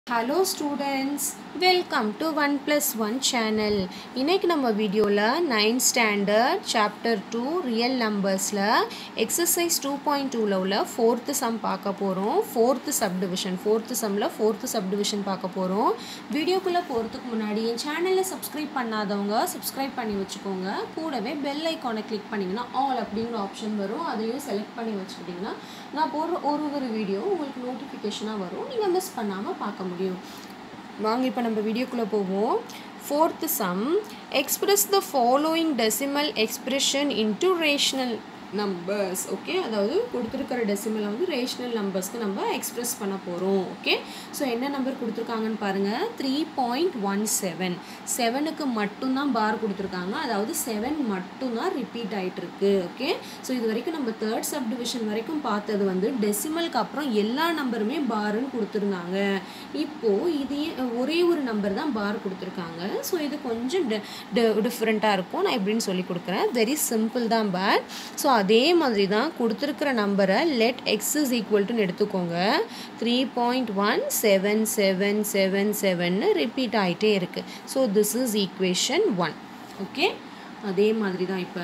Hello students welcome to one plus one channel இன்றைக்கி நம்ம வீடியோவில் ninth standard chapter two real நம்பர்ஸில் exercise two point டூவில் உள்ள ஃபோர்த்து சம் பார்க்க போகிறோம் ஃபோர்த்து சப்டிவிஷன் ஃபோர்த்து சம்மில் ஃபோர்த்து சப்டிவிஷன் பார்க்க போகிறோம் வீடியோக்குள்ளே போகிறதுக்கு முன்னாடி என் சேனலை சப்ஸ்கிரைப் பண்ணாதவங்க சப்ஸ்கிரைப் பண்ணி வச்சுக்கோங்க கூடவே பெல் ஐக்கானை கிளிக் பண்ணிங்கன்னா ஆல் அப்படிங்கிற ஆப்ஷன் வரும் அதையும் செலக்ட் பண்ணி வச்சுக்கிட்டிங்கன்னா நான் போடுற ஒரு ஒரு வீடியோ உங்களுக்கு நோட்டிஃபிகேஷனாக வரும் நீங்கள் மிஸ் பண்ணாமல் பார்க்க முடியும் வாங்க இப்போ நம்ம வீடியோக்குள்ளே போவோம் fourth sum express the following decimal expression into rational numbers okay அதாவது கொடுத்துருக்கிற டெசிமலை வந்து ரேஷனல் நம்பர்ஸ்க்கு நம்ம எக்ஸ்பிரஸ் பண்ண போகிறோம் ஓகே ஸோ என்ன நம்பர் கொடுத்துருக்காங்கன்னு பாருங்கள் த்ரீ பாயிண்ட் ஒன் செவன் செவனுக்கு மட்டும்தான் பார் கொடுத்துருக்காங்க அதாவது செவன் மட்டும்தான் ரிப்பீட் ஆகிட்டு இருக்கு ஓகே ஸோ இது வரைக்கும் நம்ம தேர்ட் சப் டிவிஷன் வரைக்கும் பார்த்தது வந்து டெசிமலுக்கு அப்புறம் எல்லா நம்பருமே பாருன்னு கொடுத்துருந்தாங்க இப்போது இதே ஒரே ஒரு நம்பர் தான் பார் கொடுத்துருக்காங்க ஸோ இது கொஞ்சம் டிஃப்ரெண்ட்டாக இருக்கும் நான் எப்படின்னு சொல்லி கொடுக்குறேன் வெரி சிம்பிள் தான் பார் ஸோ அதே மாதிரி தான் கொடுத்துருக்கிற நம்பரை லெட் எக்ஸ் இஸ் ஈக்குவல் எடுத்துக்கோங்க three point one seven seven seven செவன்னு ரிப்பீட் ஆகிட்டே இருக்குது so this is equation one okay அதே மாதிரி தான் இப்போ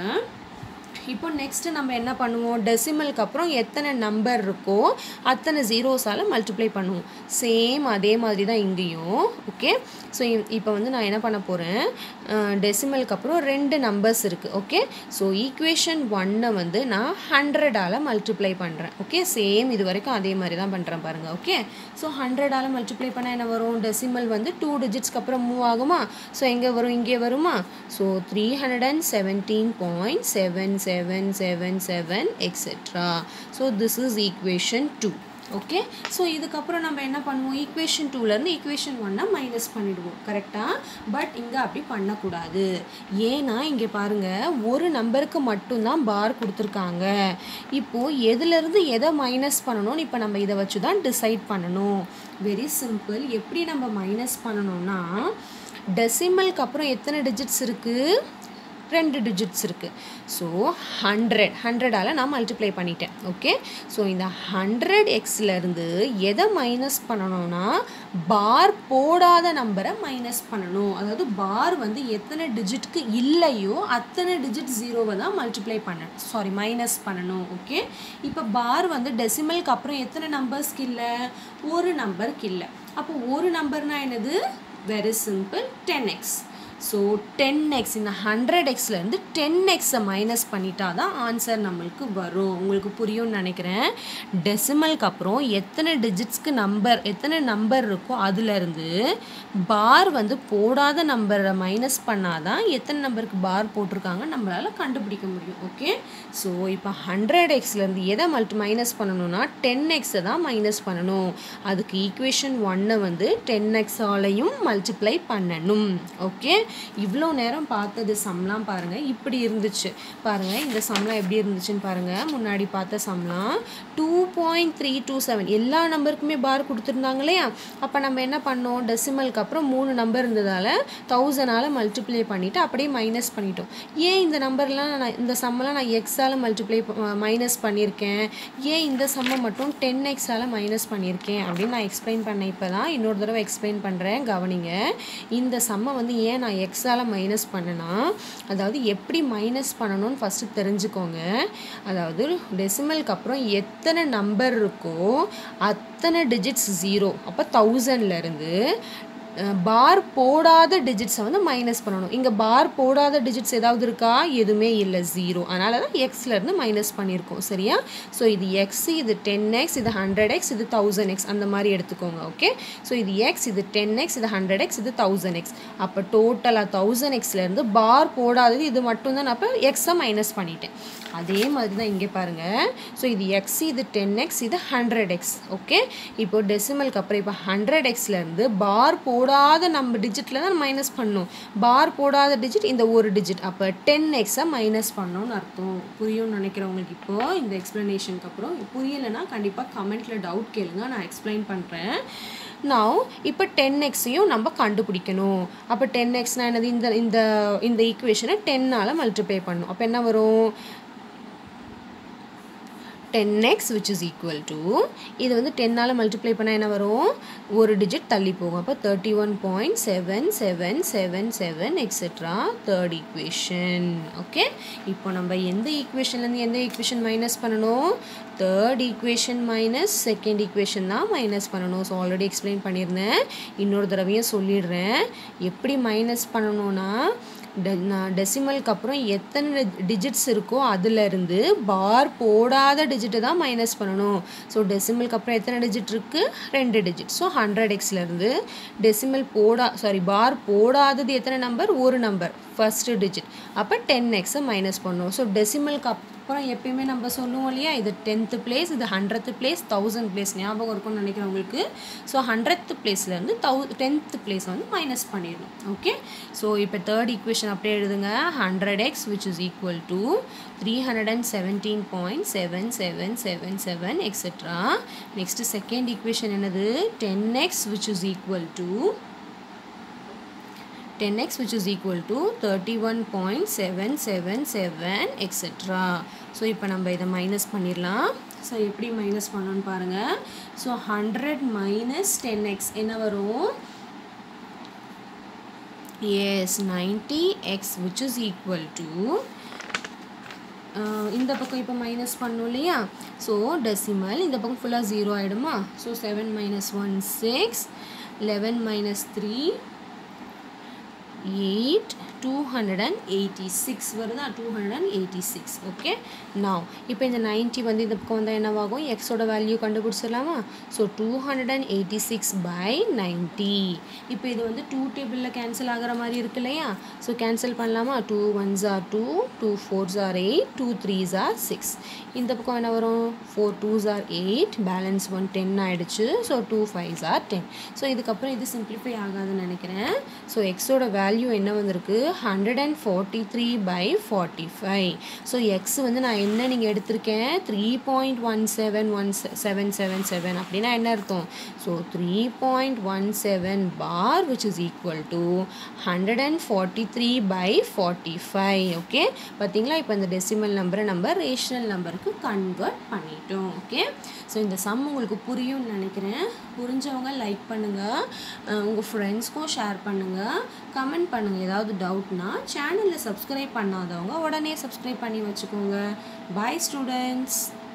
இப்போ நெக்ஸ்ட்டு நம்ம என்ன பண்ணுவோம் டெசிமலுக்கு அப்புறம் எத்தனை நம்பர் இருக்கோ அத்தனை ஜீரோஸால் மல்டிப்ளை பண்ணுவோம் சேம் அதே மாதிரி தான் இங்கேயும் ஓகே ஸோ இப்போ வந்து நான் என்ன பண்ண போகிறேன் டெசிமலுக்கு அப்புறம் ரெண்டு நம்பர்ஸ் இருக்குது ஓகே ஸோ ஈக்குவேஷன் ஒன்னை வந்து நான் ஹண்ட்ரடால் மல்டிப்ளை பண்ணுறேன் ஓகே சேம் இது வரைக்கும் அதே மாதிரி தான் பண்ணுறேன் பாருங்கள் ஓகே ஸோ ஹண்ட்ரடால் மல்டிப்ளை பண்ணால் என்ன வரும் டெசிமல் வந்து டூ டிஜிட்ஸ்க்கு அப்புறம் மூவ் ஆகுமா ஸோ எங்கே வரும் இங்கே வருமா so three hundred and seventeen point seven seven seven seven seven etcetera so this is equation two okay so இதுக்கப்புறம் நம்ம என்ன பண்ணுவோம் ஈக்குவேஷன் டூலேருந்து ஈக்குவேஷன் ஒன்னை மைனஸ் பண்ணிவிடுவோம் கரெக்டாக பட் இங்கே அப்படி பண்ணக்கூடாது ஏன்னா இங்கே பாருங்கள் ஒரு நம்பருக்கு மட்டும்தான் பார் கொடுத்துருக்காங்க இப்போது எதுலேருந்து எதை மைனஸ் பண்ணணும்னு இப்போ நம்ம இதை வச்சு தான் டிசைட் பண்ணணும் வெரி சிம்பிள் எப்படி நம்ம மைனஸ் பண்ணணும்னா டெசிமலுக்கு அப்புறம் எத்தனை டிஜிட்ஸ் இருக்குது ரெண்டு டிஜிட்ஸ் இருக்குது ஸோ ஹண்ட்ரட் ஹண்ட்ரடால் நான் மல்டிப்ளை பண்ணிட்டேன் ஓகே ஸோ இந்த ஹண்ட்ரட் எக்ஸ்லேருந்து எதை மைனஸ் பண்ணணும்னா பார் போடாத நம்பரை மைனஸ் பண்ணணும் அதாவது பார் வந்து எத்தனை டிஜிட்க்கு இல்லையோ அத்தனை டிஜிட் ஜீரோவை தான் மல்டிப்ளை பண்ணணும் சாரி மைனஸ் பண்ணணும் ஓகே இப்போ பார் வந்து டெசிமலுக்கு அப்புறம் எத்தனை நம்பர்ஸ்க்கு இல்லை ஒரு நம்பருக்கு இல்லை அப்போ ஒரு நம்பர்னால் என்னது very simple ten x so ten x இந்த ஹண்ட்ரட் எக்ஸ்லேருந்து டென் எக்ஸை மைனஸ் பண்ணிட்டா தான் ஆன்சர் நம்மளுக்கு வரும் உங்களுக்கு புரியும்னு நினைக்கிறேன் டெசிமலுக்கு அப்புறம் எத்தனை டிஜிட்ஸ்க்கு நம்பர் எத்தனை நம்பர் இருக்கோ அதுலேருந்து பார் வந்து போடாத நம்பரை மைனஸ் பண்ணால் தான் எத்தனை நம்பருக்கு பார் போட்டிருக்காங்க நம்மளால் கண்டுபிடிக்க முடியும் ஓகே ஸோ இப்போ ஹண்ட்ரட் எக்ஸ்லேருந்து எதை மல்டி மைனஸ் பண்ணணும்னா டென் எக்ஸை தான் மைனஸ் பண்ணணும் அதுக்கு ஈக்குவேஷன் ஒன்னை வந்து டென் எக்ஸாலையும் மல்டிப்ளை பண்ணணும் ஓகே இவ்வளோ நேரம் பார்த்தது சம்லாம் பாருங்கள் இப்படி இருந்துச்சு பாருங்கள் இந்த சம்லாம் எப்படி இருந்துச்சுன்னு பாருங்கள் முன்னாடி பார்த்த சம்லாம் two point three two seven எல்லா நம்பருக்குமே பார் கொடுத்துருந்தாங்க இல்லையா அப்போ நம்ம என்ன பண்ணோம் டெசிமலுக்கு அப்புறம் மூணு நம்பர் இருந்ததால் தௌசண்டால் மல்டிப்ளை பண்ணிவிட்டு அப்படியே மைனஸ் பண்ணிட்டோம் ஏன் இந்த நம்பர்லாம் நான் இந்த சம்மெல்லாம் நான் எக்ஸால் மல்டிப்ளை மைனஸ் பண்ணியிருக்கேன் ஏன் இந்த சம்மை மட்டும் டென் எக்ஸால் மைனஸ் பண்ணியிருக்கேன் அப்படின்னு நான் எக்ஸ்பிளைன் பண்ணேன் இப்போ தான் இன்னொரு தடவை எக்ஸ்பிளைன் பண்ணுறேன் கவனிங்க இந்த சம்மை வந்து ஏன் நான் எக்ஸால் மைனஸ் பண்ணனா அதாவது எப்படி மைனஸ் பண்ணணும்னு ஃபஸ்ட்டு தெரிஞ்சுக்கோங்க அதாவது டெசிமலுக்கு அப்புறம் எத்தனை நம்பர் இருக்கோ அத்தனை டிஜிட்ஸ் ஜீரோ அப்போ தௌசண்ட்லேருந்து பார் போடாத டிஜிட்ஸை வந்து மைனஸ் பண்ணணும் இங்கே பார் போடாத டிஜிட்ஸ் ஏதாவது இருக்கா எதுவுமே இல்லை ஜீரோ அதனால தான் எக்ஸ்லேருந்து மைனஸ் பண்ணியிருக்கோம் சரியா ஸோ இது எக்ஸ் இது டென் எக்ஸ் இது ஹண்ட்ரட் எக்ஸ் இது தௌசண்ட் எக்ஸ் அந்த மாதிரி எடுத்துக்கோங்க ஓகே ஸோ இது எக்ஸ் இது டென் எக்ஸ் இது ஹண்ட்ரட் எக்ஸ் இது தௌசண்ட் எக்ஸ் அப்போ டோட்டலாக தௌசண்ட் எக்ஸ்லேருந்து பார் போடாதது இது மட்டும் தான் நான் அப்போ எக்ஸை மைனஸ் பண்ணிட்டேன் அதே மாதிரி தான் இங்கே பாருங்கள் ஸோ இது எக்ஸ் இது டென் எக்ஸ் இது ஹண்ட்ரட் எக்ஸ் ஓகே இப்போ டெசிமலுக்கு அப்புறம் இப்போ ஹண்ட்ரட் எக்ஸ்லேருந்து பார் போடாத நம்ம டிஜிட்டில் தான் மைனஸ் பண்ணணும் பார் போடாத டிஜிட் இந்த ஒரு டிஜிட் அப்போ டென் எக்ஸை மைனஸ் பண்ணணும்னு அர்த்தம் புரியும்னு நினைக்கிறவங்களுக்கு இப்போது இந்த எக்ஸ்ப்ளனேஷனுக்கு அப்புறம் புரியலைன்னா கண்டிப்பாக கமெண்ட்டில் டவுட் கேளுங்க நான் எக்ஸ்பிளைன் பண்ணுறேன் நான் இப்போ டென் எக்ஸையும் நம்ம கண்டுபிடிக்கணும் அப்போ டென் எக்ஸ்னால் என்னது இந்த இந்த இந்த ஈக்குவேஷனை டென்னால் மல்டிப்ளை பண்ணணும் அப்போ என்ன வரும் ten x which is equal to இது வந்து டென்னால் மல்டிப்ளை பண்ணால் என்ன வரும் ஒரு டிஜிட் தள்ளி போகும் அப்போ thirty one point seven seven seven seven etcetera third equation okay இப்போ நம்ம எந்த ஈக்குவேஷன்லேருந்து எந்த ஈக்குவேஷன் மைனஸ் பண்ணணும் third equation minus second equation தான் மைனஸ் பண்ணணும் ஸோ ஆல்ரெடி எக்ஸ்பிளைன் பண்ணியிருந்தேன் இன்னொரு தடவையும் சொல்லிடுறேன் எப்படி மைனஸ் பண்ணணும்னா டெ நான் டெசிமலுக்கு அப்புறம் எத்தனை டிஜிட்ஸ் இருக்கோ அதுலேருந்து பார் போடாத டிஜிட்டை தான் மைனஸ் பண்ணணும் ஸோ டெசிமலுக்கு அப்புறம் எத்தனை டிஜிட் இருக்குது ரெண்டு டிஜிட் ஸோ ஹண்ட்ரட் எக்ஸ்லேருந்து டெசிமல் போடா சாரி பார் போடாதது எத்தனை நம்பர் ஒரு நம்பர் ஃபஸ்ட்டு டிஜிட் அப்போ டென் எக்ஸை மைனஸ் பண்ணணும் ஸோ டெசிமலுக்கு அப்புறம் எப்பயுமே நம்ம சொல்லுவோம் இல்லையா இது டென்த்து பிளேஸ் இது ஹண்ட்ரத்து பிளேஸ் தௌசண்ட் பிளேஸ் ஞாபகம் இருக்கும்னு நினைக்கிறேன் உங்களுக்கு ஸோ ஹண்ட்ரத்து பிளேஸ்லேருந்து தௌ டென்த்து பிளேஸ் வந்து மைனஸ் பண்ணிடணும் ஓகே ஸோ இப்போ தேர்ட் ஈக்குவேஷன் அப்படியே எழுதுங்க hundred x which is equal to three hundred and seventeen point seven seven seven seven etcetera next second equation என்னது ten x which is equal to 10x which is equal to 31.777 etc. So இப்போ நம்ம இதை minus பண்ணிடலாம் so எப்படி minus பண்ணணும்னு பாருங்கள் so hundred minus ten x என்ன வரும் yes ninety x which is equal to இந்த பக்கம் இப்போ மைனஸ் பண்ணோம் இல்லையா ஸோ டெசிமல் இந்த பக்கம் ஃபுல்லாக ஜீரோ ஆகிடுமா so seven minus one six eleven minus three eight two hundred and eighty six வருதா two hundred and eighty six okay நான் இப்போ இந்த நைன்ட்டி வந்து இந்த பக்கம் வந்தால் என்னவாகும் எக்ஸோட வேல்யூ கண்டுபிடிச்சிடலாமா so two hundred and eighty six by ninety இப்போ இது வந்து டூ டேபிளில் கேன்சல் ஆகிற மாதிரி இருக்கு இல்லையா ஸோ கேன்சல் பண்ணலாமா two ones are two two fours are eight two threes are six இந்த பக்கம் என்ன வரும் four twos are eight balance one ten ஆகிடுச்சு so two fives are ten so இதுக்கப்புறம் இது சிம்பிளிஃபை ஆகாதுன்னு நினைக்கிறேன் ஸோ எக்ஸோட வேல்யூ என்ன வந்திருக்கு hundred and forty three by forty five so x வந்து நான் என்ன நீங்கள் எடுத்திருக்கேன் three point one seven one seven seven seven அப்படின்னா என்ன அர்த்தம் so three point one seven bar which is equal to hundred and forty three by forty five okay பார்த்தீங்களா இப்போ இந்த டெசிமல் நம்பரை நம்ம ரேஷனல் நம்பருக்கு கன்வெர்ட் பண்ணிட்டோம் ஓகே ஸோ இந்த சம் உங்களுக்கு புரியும்னு நினைக்கிறேன் புரிஞ்சவங்க லைக் பண்ணுங்கள் உங்கள் ஃப்ரெண்ட்ஸ்க்கும் ஷேர் பண்ணுங்கள் கமெண்ட் பண்ணுங்கள் ஏதாவது டவுட்னா சேனலில் சப்ஸ்கிரைப் பண்ணாதவங்க உடனே சப்ஸ்கிரைப் பண்ணி வச்சுக்கோங்க பாய் ஸ்டூடெண்ட்ஸ்